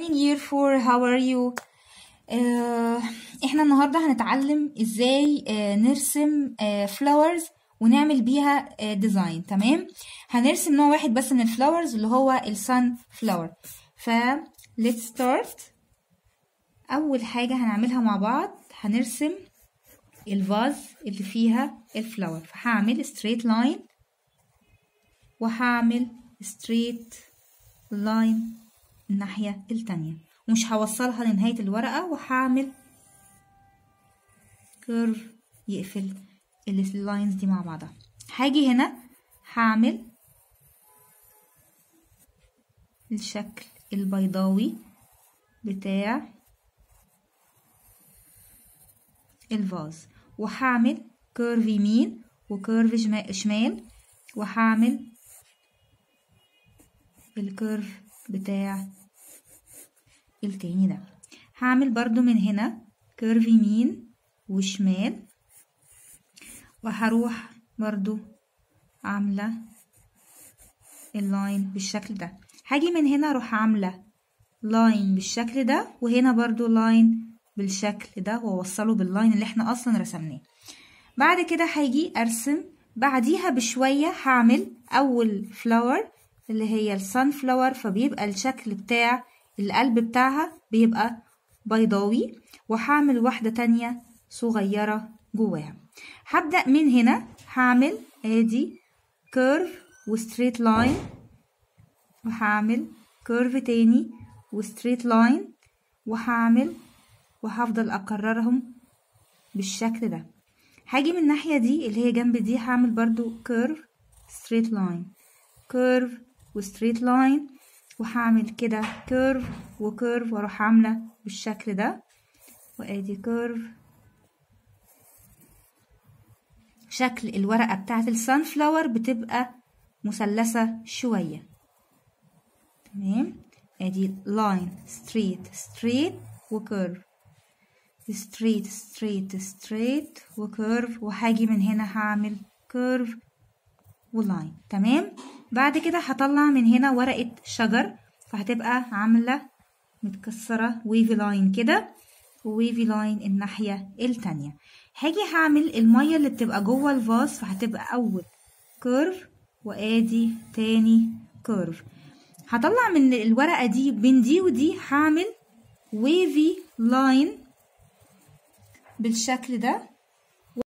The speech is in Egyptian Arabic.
morning year four how are you آه، احنا النهارده هنتعلم ازاي آه، نرسم فلاورز ونعمل بيها ديزاين تمام هنرسم نوع واحد بس من الفلاورز اللي هو السان فلاور ف let's start اول حاجه هنعملها مع بعض هنرسم الفاز اللي فيها الفلاور فهعمل straight line وهعمل straight line الناحية التانية ومش هوصلها لنهاية الورقة وهعمل كيرف يقفل اللاينز دي مع بعضها هاجي هنا هعمل الشكل البيضاوي بتاع الفاز وهعمل كيرف يمين وكيرف شمال وهعمل الكيرف بتاع التاني ده هعمل برضو من هنا كيرف يمين وشمال وهروح برضو عاملة اللاين بالشكل ده هاجي من هنا اروح عاملة لاين بالشكل ده وهنا برضو لاين بالشكل ده واوصله باللاين اللي احنا اصلا رسمناه بعد كده هاجي ارسم بعديها بشوية هعمل اول فلاور اللي هي السان فلاور فبيبقى الشكل بتاع القلب بتاعها بيبقى بيضاوي وهعمل واحدة تانية صغيرة جواها هبدأ من هنا هعمل ادي كيرف وستريت لاين وهعمل كيرف تاني وستريت لاين وهعمل وهفضل اكررهم بالشكل ده هاجي من الناحية دي اللي هي جنب دي هعمل برضو كيرف ستريت لاين كيرف وستريت لاين وهعمل كده كيرف وكيرف واروح عامله بالشكل ده وادي كيرف شكل الورقة بتاعت السان فلاور بتبقى مثلثة شوية تمام ادي لاين ستريت ستريت وكيرف ستريت ستريت ستريت وكيرف وهاجي من هنا هعمل كيرف ولاين تمام بعد كده هطلع من هنا ورقة شجر فهتبقى عاملة متكسرة ويفي لاين كده وويفي لاين الناحية التانية هاجي هعمل المية اللي بتبقى جوه الفاز فهتبقى أول كيرف وآدي تاني كيرف هطلع من الورقة دي بين دي ودي هعمل ويفي لاين بالشكل ده